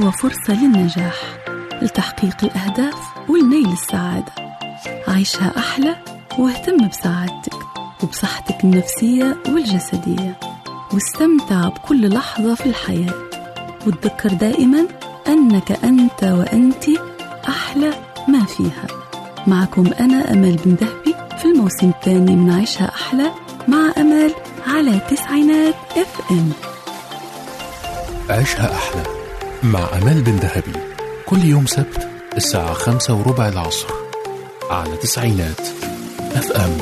هو فرصة للنجاح لتحقيق الأهداف ولنيل السعادة عيشها أحلى واهتم بسعادتك وبصحتك النفسية والجسدية واستمتع بكل لحظة في الحياة وتذكر دائما أنك أنت وأنت أحلى ما فيها معكم أنا أمل بن ذهبي في الموسم الثاني من عيشها أحلى مع أمل على تسعينات اف ام عيشها أحلى مع أمال بن ذهبي كل يوم سبت الساعة خمسة وربع العصر على تسعينات اف ام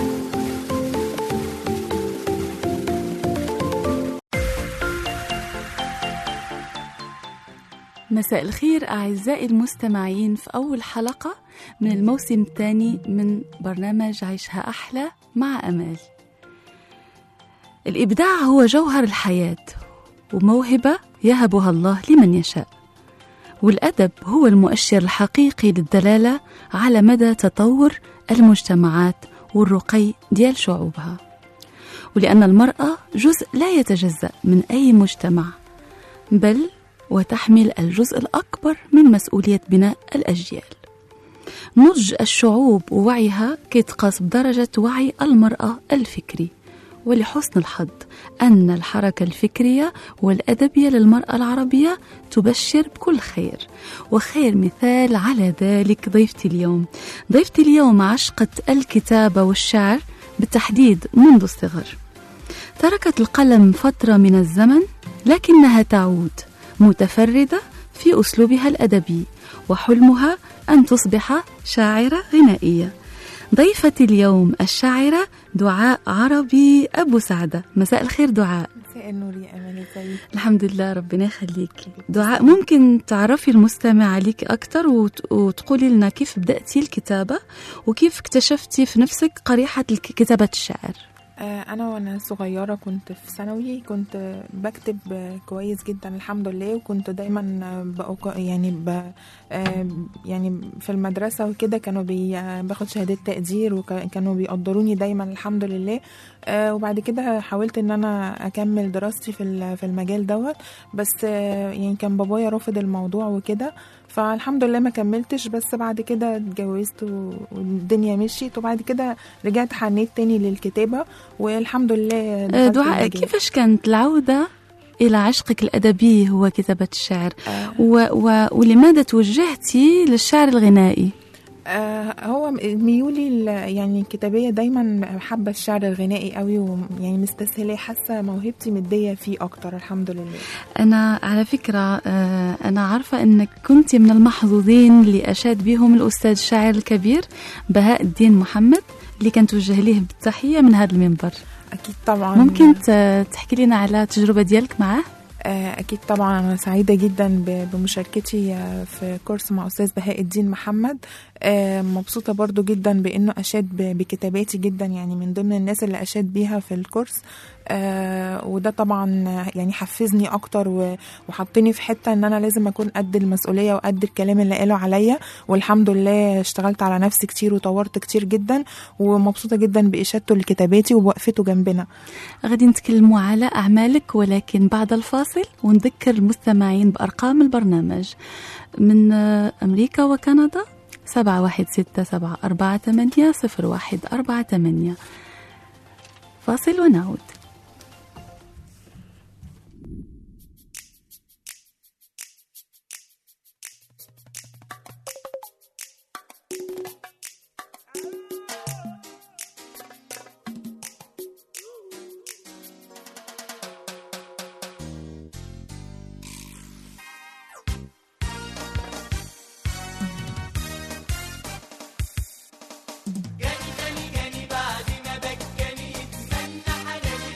مساء الخير أعزائي المستمعين في أول حلقة من الموسم الثاني من برنامج عيشها أحلى مع أمال الإبداع هو جوهر الحياة وموهبة يهبها الله لمن يشاء والأدب هو المؤشر الحقيقي للدلالة على مدى تطور المجتمعات والرقي ديال شعوبها ولأن المرأة جزء لا يتجزأ من أي مجتمع بل وتحمل الجزء الأكبر من مسؤولية بناء الأجيال نضج الشعوب ووعيها كيتقاس بدرجة وعي المرأة الفكري ولحسن الحظ أن الحركة الفكرية والأدبية للمرأة العربية تبشر بكل خير وخير مثال على ذلك ضيفتي اليوم ضيفتي اليوم عشقة الكتابة والشعر بالتحديد منذ الصغر تركت القلم فترة من الزمن لكنها تعود متفردة في أسلوبها الأدبي وحلمها أن تصبح شاعرة غنائية ضيفتي اليوم الشاعرة دعاء عربي أبو سعدة مساء الخير دعاء مساء النور يا أمل ازيك الحمد لله ربنا يخليكي دعاء ممكن تعرفي المستمع عليك أكتر وت- وتقولي لنا كيف بدأتي الكتابة وكيف اكتشفتي في نفسك قريحة الك- كتابة الشعر آه، أنا وأنا صغيرة كنت في ثانوي كنت بكتب آه، كويس جدا الحمد لله وكنت دايما آه، بأوق- يعني ب آه، يعني في المدرسة وكده كانوا بي آه، باخد شهادات تقدير وكانوا بيقدروني دايما الحمد لله آه، وبعد كده حاولت ان انا اكمل دراستي في ال- في المجال دوت بس آه، يعني كان بابايا رافض الموضوع وكده فالحمد لله ما كملتش بس بعد كده اتجوزت و- والدنيا مشيت وبعد كده رجعت حنيت تاني للكتابة والحمد لله آه، دخلت دعاء المجال. كيفاش كانت العودة إلى عشقك الأدبي هو كتابة الشعر آه، و و ولماذا توجهتي للشعر الغنائي آه، هو ميولي ال- يعني الكتابية دايما حابة الشعر الغنائي قوي ويعني مستسهلة حاسة موهبتي مدية فيه أكتر الحمد لله أنا على فكرة آه، أنا عارفة أنك كنت من المحظوظين اللي أشاد بهم الأستاذ الشاعر الكبير بهاء الدين محمد اللي كان توجه ليه بالتحية من هذا المنبر أكيد طبعا ممكن ت- تحكي لنا على التجربة ديالك معاه آه، أكيد طبعا أنا سعيدة جدا ب- بمشاركتي آه، في كورس مع أستاذ بهاء الدين محمد آه، مبسوطة برضو جدا بأنه أشاد ب- بكتاباتي جدا يعني من ضمن الناس اللي أشاد بيها في الكورس آه، وده طبعا يعني حفزني أكتر و- وحطني في حتة إن أنا لازم أكون قد المسؤولية وقد الكلام اللي قاله عليا والحمد لله اشتغلت على نفسي كتير وطورت كتير جدا ومبسوطة جدا بإشادته لكتاباتي ووقفته جنبنا غادي نتكلموا على أعمالك ولكن بعد الفاصل ونذكر المستمعين بأرقام البرنامج من آه، أمريكا وكندا سبعة واحد ستة سبعة أربعة ثمانية صفر واحد أربعة ثمانية فاصل ونعود جاني جاني جاني بعد ما بكاني يتمنى حناني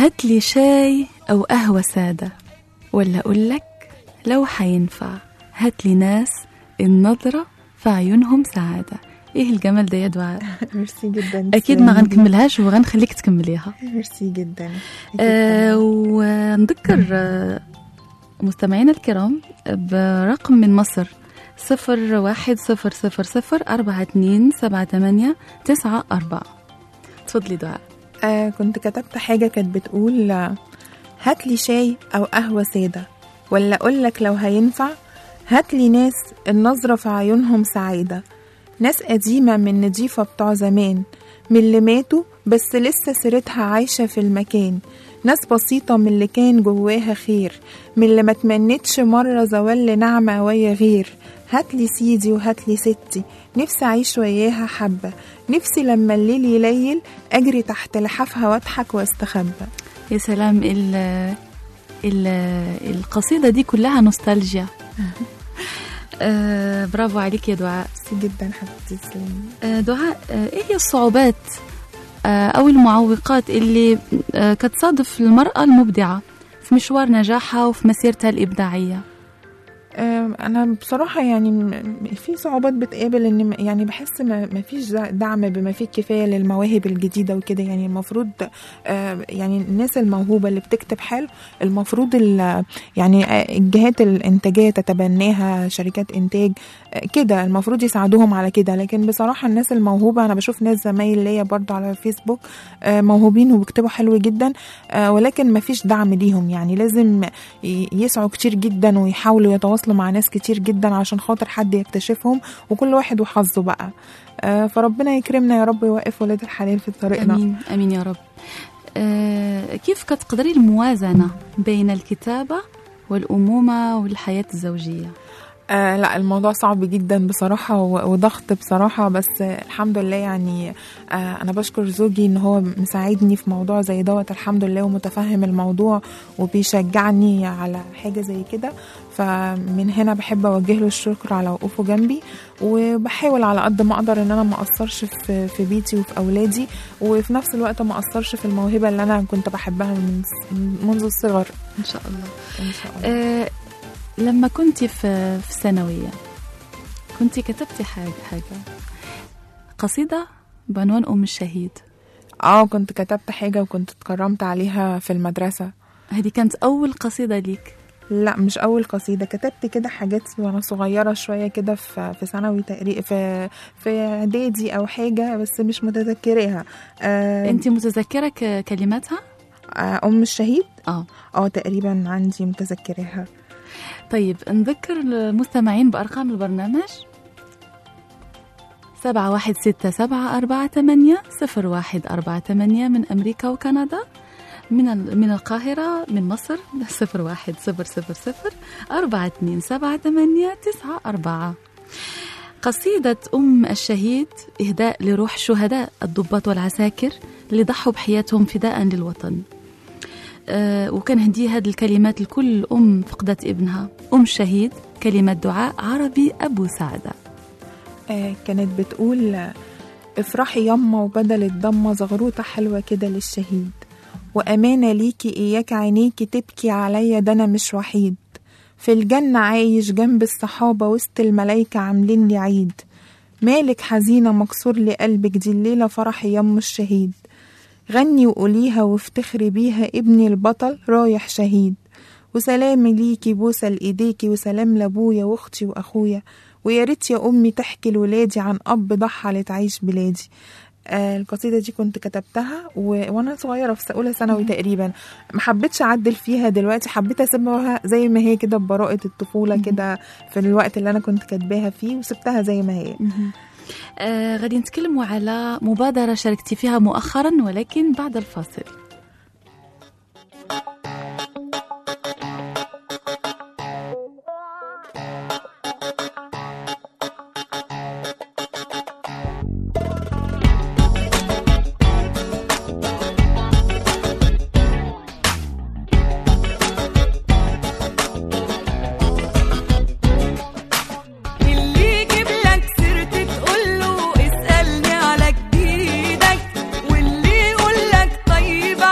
هات لي شاي أو قهوة سادة ولا أقول لك لو حينفع هات لي ناس النظرة في عيونهم سعادة إيه الجمال ده يا دعاء ميرسي جدا أكيد ما تسلمي. غنكملهاش وغنخليك تكمليها ميرسي جدا آه ونذكر آه مستمعينا الكرام برقم من مصر صفر واحد صفر صفر صفر أربعة اتنين سبعة تمانية تسعة أربعة تفضلي دعاء آه كنت كتبت حاجة كانت بتقول آه، هات لي شاي أو قهوة سادة ولا أقول لك لو هينفع هات لي ناس النظرة في عيونهم سعيدة ناس قديمة من نضيفة بتوع زمان من اللي ماتوا بس لسه سيرتها عايشة في المكان ناس بسيطة من اللي كان جواها خير من اللي ما تمنتش مرة زوال نعمة ويا غير هات لي سيدي وهات لي ستي نفسي أعيش وياها حبة نفسي لما الليل يليل أجري تحت لحافها وأضحك واستخبى يا سلام ال ال القصيدة دي كلها نوستالجيا آه برافو عليك يا دعاء ميرسي جدا حبيبتي تسلمي آه دعاء آه ايه هي الصعوبات آه او المعوقات اللي آه كتصادف المرأة المبدعة في مشوار نجاحها وفي مسيرتها الإبداعية آم، انا بصراحه يعني م- م- في صعوبات بتقابل ان م- يعني بحس ما ما فيش دع- دعم بما فيه الكفايه للمواهب الجديده وكده يعني المفروض آه، يعني الناس الموهوبه اللي بتكتب حلو المفروض ال- يعني آه، الجهات الانتاجيه تتبناها شركات انتاج آه، كده المفروض يساعدوهم على كده لكن بصراحه الناس الموهوبه انا بشوف ناس زمايل ليا برضو على الفيسبوك آه، موهوبين وبيكتبوا حلو جدا آه، ولكن ما فيش دعم ليهم يعني لازم ي- يسعوا كتير جدا ويحاولوا يتواصلوا مع ناس كتير جدا عشان خاطر حد يكتشفهم وكل واحد وحظه بقى آه، فربنا يكرمنا يا رب ويوقف ولاد الحلال في طريقنا امين امين يا رب آه كيف كتقدري الموازنه بين الكتابه والامومه والحياه الزوجيه آه لا الموضوع صعب جدا بصراحة و- وضغط بصراحة بس آه الحمد لله يعني آه أنا بشكر زوجي إن هو مساعدني في موضوع زي دوت الحمد لله ومتفهم الموضوع وبيشجعني على حاجة زي كده فمن هنا بحب أوجه له الشكر على وقوفه جنبي وبحاول على قد ما أقدر إن أنا ما أقصرش في, في بيتي وفي أولادي وفي نفس الوقت ما أقصرش في الموهبة اللي أنا كنت بحبها من منذ الصغر ان شاء الله إن شاء الله آه لما كنت في في ثانويه كنت كتبتي حاجه حاجه قصيده بعنوان ام الشهيد اه كنت كتبت حاجة وكنت اتكرمت عليها في المدرسة هذه كانت اول قصيده ليك لا مش اول قصيده كتبت كده حاجات وانا صغيره شويه كده في في ثانوي تقريبا في في اعدادي او حاجه بس مش متذكراها آه انت متذكره ك- كلماتها آه ام الشهيد اه اه تقريبا عندي متذكراها طيب نذكر المستمعين بأرقام البرنامج سبعة واحد ستة سبعة أربعة ثمانية صفر واحد أربعة ثمانية من أمريكا وكندا من ال- من القاهرة من مصر صفر واحد صفر صفر صفر أربعة اتنين سبعة ثمانية تسعة أربعة قصيدة أم الشهيد إهداء لروح شهداء الضباط والعساكر اللي ضحوا بحياتهم فداء للوطن آه، وكان هدي هذه الكلمات لكل أم فقدت ابنها أم شهيد كلمة دعاء عربي أبو سعدة آه كانت بتقول آه، افرحي يما وبدل الضمه زغروطه حلوه كده للشهيد وامانه ليكي اياك عينيكي تبكي عليا ده انا مش وحيد في الجنه عايش جنب الصحابه وسط الملايكه عاملين لي عيد مالك حزينه مكسور لي قلبك دي الليله فرح يم الشهيد غني وقوليها وافتخري بيها ابني البطل رايح شهيد وسلام ليكي بوسة لإيديكي وسلام لأبويا وأختي وأخويا ويا ريت يا أمي تحكي لولادي عن أب ضحى لتعيش بلادي آه القصيدة دي كنت كتبتها و... وأنا صغيرة في أولى ثانوي تقريبا ما حبيتش أعدل فيها دلوقتي حبيت أسيبها زي ما هي كده ببراءة الطفولة كده في الوقت اللي أنا كنت كاتباها فيه وسبتها زي ما هي آه غادي نتكلموا على مبادرة شاركتي فيها مؤخرا ولكن بعد الفاصل اللي يجيب لك سيرتي تقول له اسألني على جديدك واللي يقول لك طيب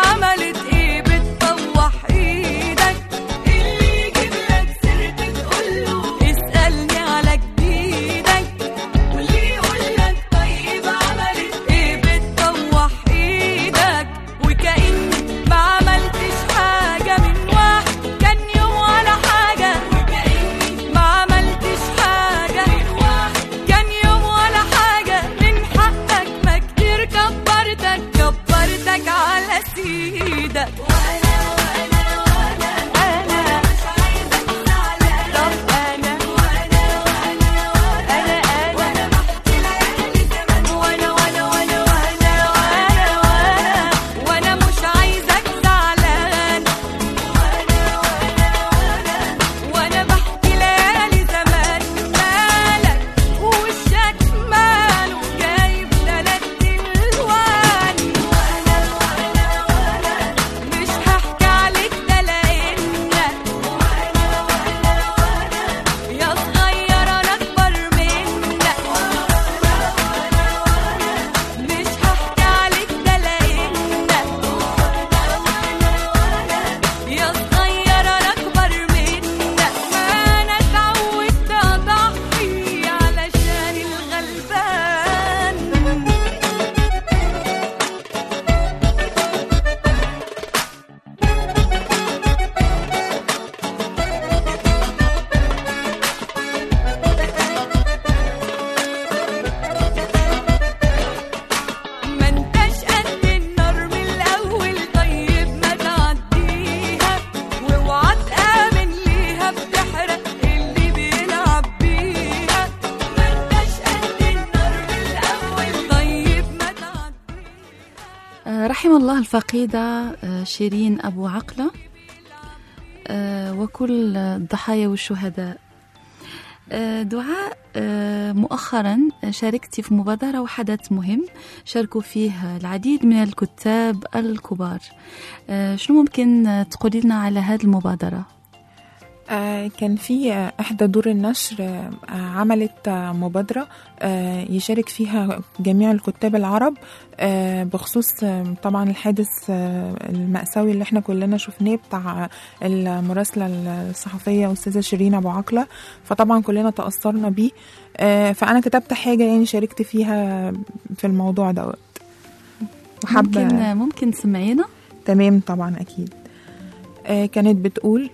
الله الفقيدة آه، شيرين أبو عقلة آه، وكل الضحايا والشهداء آه، دعاء آه، مؤخرا شاركتي في مبادرة وحدث مهم شاركوا فيه العديد من الكتاب الكبار آه، شنو ممكن آه، تقولي لنا على هذه المبادرة؟ آه، كان في آه، إحدى دور النشر آه، عملت آه، مبادرة آه، يشارك فيها جميع الكتاب العرب آه، بخصوص آه، طبعا الحادث آه، المأساوي اللي احنا كلنا شفناه بتاع المراسلة الصحفية أستاذة شيرين أبو عقلة فطبعا كلنا تأثرنا بيه آه، فأنا كتبت حاجة يعني شاركت فيها في الموضوع دوت وحابة ممكن آه، ممكن تسمعينا؟ تمام طبعا أكيد آه كانت بتقول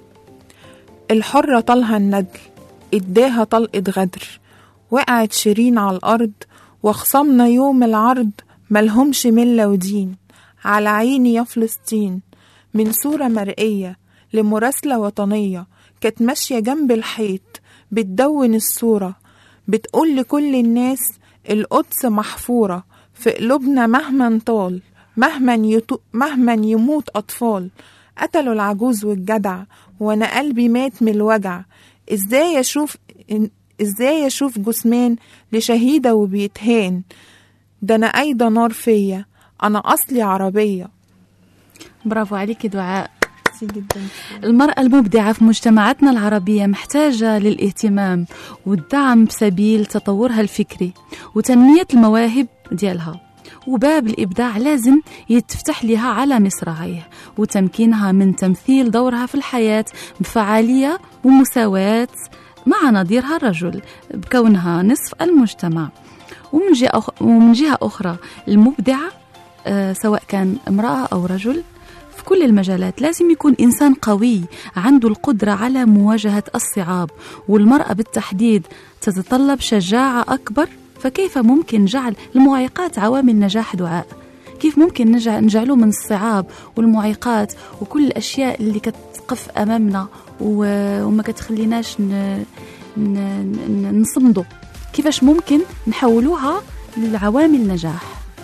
الحرة طالها الندل اداها طلقة غدر وقعت شيرين على الأرض وخصمنا يوم العرض ملهمش ملة ودين على عيني يا فلسطين من صورة مرئية لمراسلة وطنية كانت ماشية جنب الحيط بتدون الصورة بتقول لكل الناس القدس محفورة في قلوبنا مهما طال مهما, يطو... مهما يموت أطفال قتلوا العجوز والجدع وأنا قلبي مات من الوجع إزاي أشوف إن- إزاي أشوف جثمان لشهيدة وبيتهان ده أنا أيضا نار فيا أنا أصلي عربية برافو عليكي دعاء ميرسي جدا المرأة المبدعة في مجتمعاتنا العربية محتاجة للاهتمام والدعم بسبيل تطورها الفكري وتنمية المواهب ديالها وباب الإبداع لازم يتفتح لها على مصراعيه وتمكينها من تمثيل دورها في الحياة بفعالية ومساواة مع نظيرها الرجل بكونها نصف المجتمع ومن جهة, أخ... ومن جهة أخرى المبدعة آه، سواء كان امرأة أو رجل في كل المجالات لازم يكون إنسان قوي عنده القدرة على مواجهة الصعاب والمرأة بالتحديد تتطلب شجاعة أكبر فكيف ممكن جعل المعيقات عوامل نجاح دعاء كيف ممكن نجع نجعله من الصعاب والمعيقات وكل الأشياء اللي كتقف أمامنا و- وما كتخليناش ن... ن... ن... نصمدوا كيفاش ممكن نحولوها لعوامل نجاح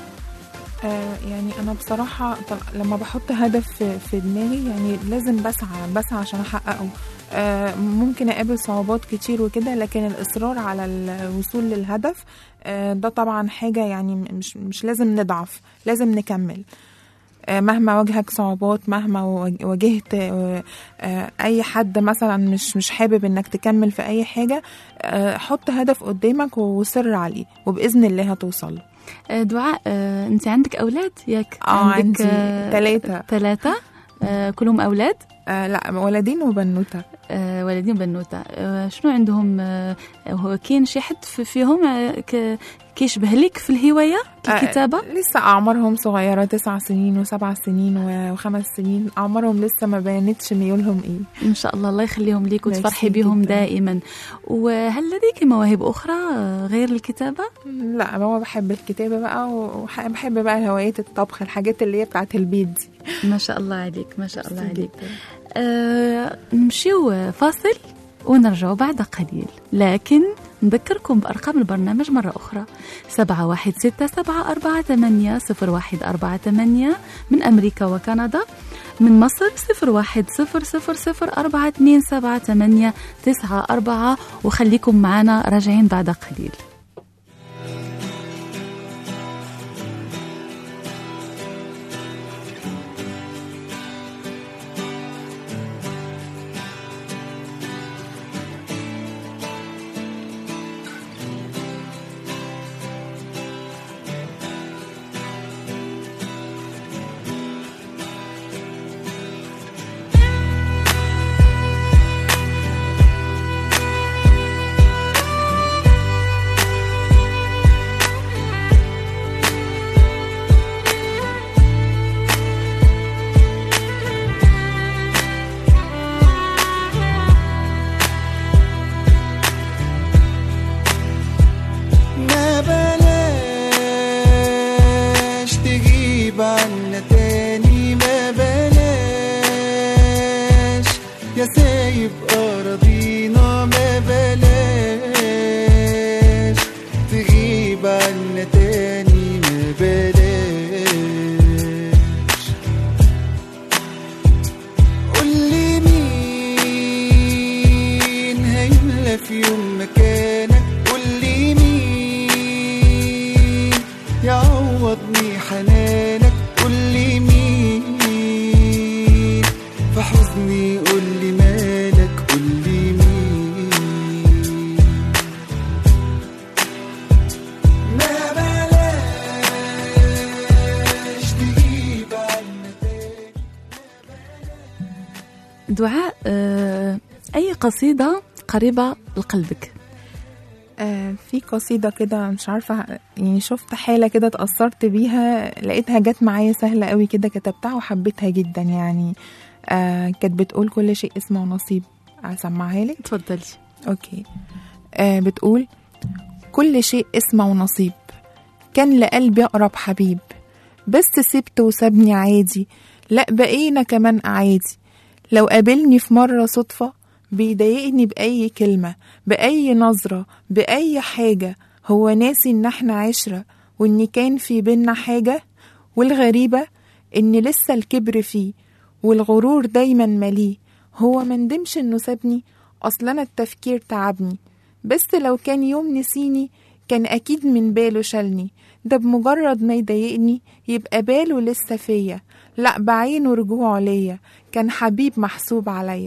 آه يعني انا بصراحه طل... لما بحط هدف في, في دماغي يعني لازم بسعى بسعى عشان احققه آه ممكن اقابل صعوبات كتير وكده لكن الاصرار على الوصول للهدف آه ده طبعا حاجه يعني مش مش لازم نضعف لازم نكمل آه، مهما واجهك صعوبات مهما واج- واجهت آه، آه، اي حد مثلا مش مش حابب انك تكمل في اي حاجه آه، حط هدف قدامك وصر عليه وباذن الله هتوصل له آه، دعاء آه، انت عندك اولاد ياك اه عندك عندي ثلاثه ثلاثة آه، كلهم اولاد آه لا ولدين وبنوته آه، ولدين وبنوتة آه، شنو عندهم آه، هو كاين شي حد في- فيهم آه، ك- كيشبه لك في الهواية الكتابة آه لسه اعمارهم صغيره تسع سنين وسبع سنين و- وخمس سنين اعمارهم لسه ما بانتش ميولهم ايه ان شاء الله الله يخليهم ليك ميرسي وتفرحي بهم جداً. دائما وهل لديك مواهب اخرى آه، غير الكتابة لا هو بحب الكتابه بقى وبحب بقى هوايات الطبخ الحاجات اللي هي بتاعت البيت دي ما شاء الله عليك ما شاء الله ميرسي عليك جداً. آه نمشيو فاصل ونرجع بعد قليل لكن نذكركم بأرقام البرنامج مرة أخرى سبعة واحد ستة سبعة أربعة ثمانية صفر واحد أربعة ثمانية من أمريكا وكندا من مصر صفر واحد صفر صفر صفر أربعة اثنين سبعة ثمانية تسعة أربعة وخليكم معنا راجعين بعد قليل ما بلاش تغيب عنا تاني ما بلاش يا سايب أراضينا ما بلاش تغيب عنا تاني ما بلاش انا في يوم مكانك قولي مين يعوضني حنانك قولي مين في حزني قولي مالك قولي مين ما بلاش تجيب عنا تاني دعاء آه، أي قصيدة قريبة لقلبك آه، في قصيدة كده مش عارفة يعني شفت حالة كده اتأثرت بيها لقيتها جت معايا سهلة قوي كده كتبتها وحبيتها جدا يعني آه كانت بتقول كل شيء اسمه ونصيب أسمعها لك تفضلي اوكي آه بتقول كل شيء اسمه ونصيب كان لقلبي اقرب حبيب بس سبته وسابني عادي لا بقينا كمان اعادي لو قابلني في مرة صدفة بيضايقني بأي كلمة بأي نظرة بأي حاجة هو ناسي إن احنا عشرة وإن كان في بينا حاجة والغريبة إن لسه الكبر فيه والغرور دايما مليه هو مندمش إنه سابني أصل أنا التفكير تعبني بس لو كان يوم نسيني كان أكيد من باله شالني ده بمجرد ما يضايقني يبقى باله لسه فيا لأ بعينه رجوعه ليا كان حبيب محسوب عليا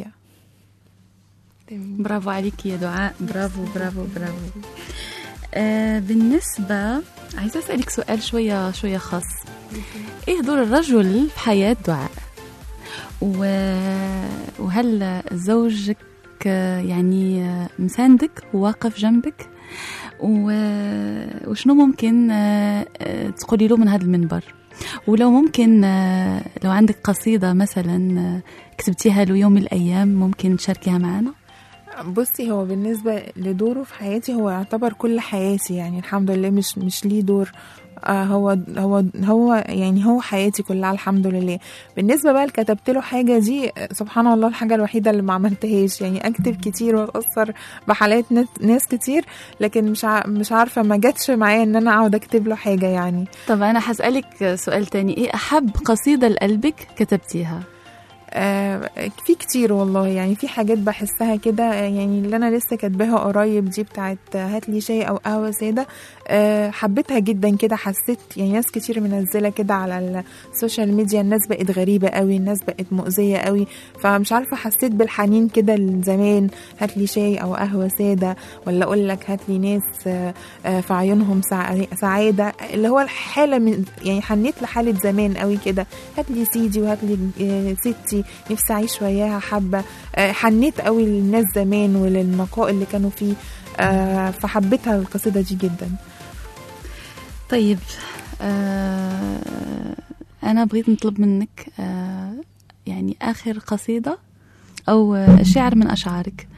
برافو عليكي يا دعاء برافو برافو برافو آه بالنسبة عايزة أسألك سؤال شوية شوية خاص إيه دور الرجل في حياة دعاء و... وهل زوجك آه، يعني آه، مساندك وواقف جنبك و... وشنو ممكن آه، آه، تقولي له من هذا المنبر ولو ممكن آه، لو عندك قصيدة مثلا آه، كتبتيها له يوم من الأيام ممكن تشاركيها معنا بصي هو بالنسبة لدوره في حياتي هو يعتبر كل حياتي يعني الحمد لله مش مش ليه دور آه هو هو هو يعني هو حياتي كلها الحمد لله بالنسبه بقى كتبت له حاجه دي آه، سبحان الله الحاجه الوحيده اللي ما عملتهاش يعني اكتب كتير واتاثر بحالات ناس- ناس كتير لكن مش ع- مش عارفه ما جاتش معايا ان انا اقعد اكتب له حاجه يعني طب أنا حسألك سؤال تاني إيه أحب قصيدة لقلبك كتبتيها آه في كتير والله يعني في حاجات بحسها كده آه، يعني اللي انا لسه كاتباها قريب دي بتاعت هات لي شاي او قهوه ساده آه حبيتها جدا كده حسيت يعني ناس كتير منزله كده على السوشيال ميديا الناس بقت غريبه قوي الناس بقت مؤذيه قوي فمش عارفه حسيت بالحنين كده لزمان هات لي شاي او قهوه ساده ولا اقول لك هات لي ناس آه آه في عيونهم سع- سعاده اللي هو الحاله من يعني حنيت لحاله زمان قوي كده هات لي سيدي وهات لي آه، ستي نفسي اعيش وياها حبه آه، حنيت قوي للناس زمان وللنقاء اللي كانوا فيه آه، فحبيتها القصيده دي جدا طيب آه أنا بغيت نطلب منك آه يعني آخر قصيدة أو آه، شعر من أشعارك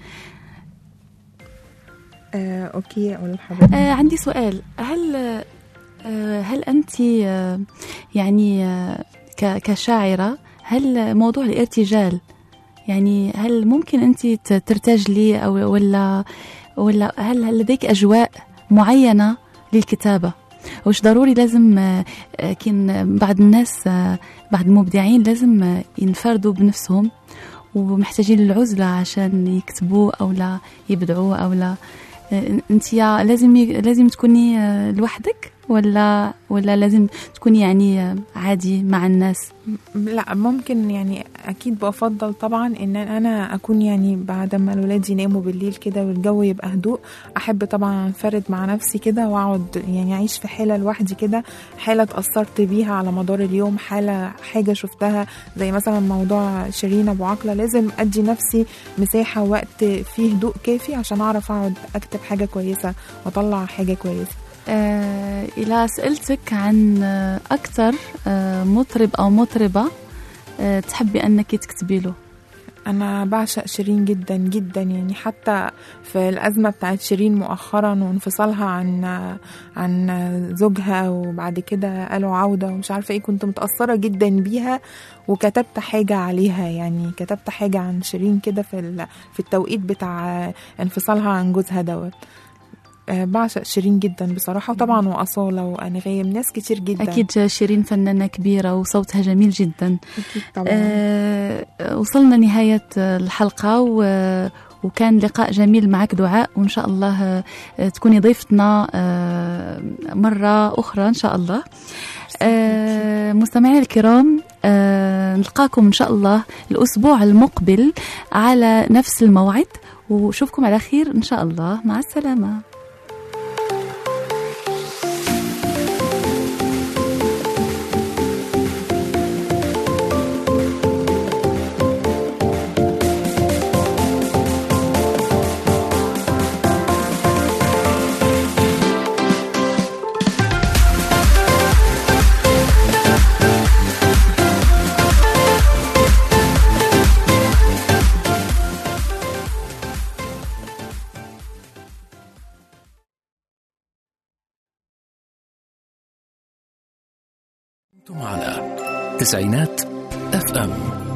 آه، اوكي اقول لحضرتك آه عندي سؤال هل آه هل أنت آه يعني آه ك- كشاعرة هل موضوع الارتجال يعني هل ممكن أنت ت- ترتجلي أو ولا ولا هل هل لديك أجواء معينة للكتابة وش ضروري لازم آه، آه، كين بعض الناس آه، بعض المبدعين لازم آه، ينفردوا بنفسهم ومحتاجين للعزلة عشان يكتبوا أو لا يبدعوا أو لا انت يا لازم ي- لازم تكوني آه، لوحدك ولا ولا لازم تكوني يعني آه، عادي مع الناس لا ممكن يعني اكيد بفضل طبعا ان انا اكون يعني بعد ما الولاد يناموا بالليل كده والجو يبقى هدوء احب طبعا انفرد مع نفسي كده واقعد يعني اعيش في حاله لوحدي كده حاله اتاثرت بيها على مدار اليوم حاله حاجه شفتها زي مثلا موضوع شيرين ابو عقله لازم ادي نفسي مساحه وقت فيه هدوء كافي عشان اعرف اقعد اكتب حاجه كويسه واطلع حاجه كويسه آه إذا سألتك عن آه، أكثر آه مطرب أو مطربة آه تحبي أنك تكتبي له انا بعشق شيرين جدا جدا يعني حتى في الازمه بتاعت شيرين مؤخرا وانفصالها عن عن زوجها وبعد كده قالوا عوده ومش عارفه ايه كنت متاثره جدا بيها وكتبت حاجه عليها يعني كتبت حاجه عن شيرين كده في ال- في التوقيت بتاع انفصالها عن جوزها دوت آه، بعشق شيرين جدا بصراحة وطبعا وأصالة وأنغام ناس كتير جدا أكيد شيرين فنانة كبيرة وصوتها جميل جدا أكيد طبعا آه وصلنا نهاية الحلقة و وكان لقاء جميل معك دعاء وإن شاء الله آه، تكوني ضيفتنا آه، مرة أخرى إن شاء الله آه، مستمعينا الكرام آه، نلقاكم إن شاء الله الأسبوع المقبل على نفس الموعد وشوفكم على خير إن شاء الله مع السلامة أنتم على تسعينات اف ام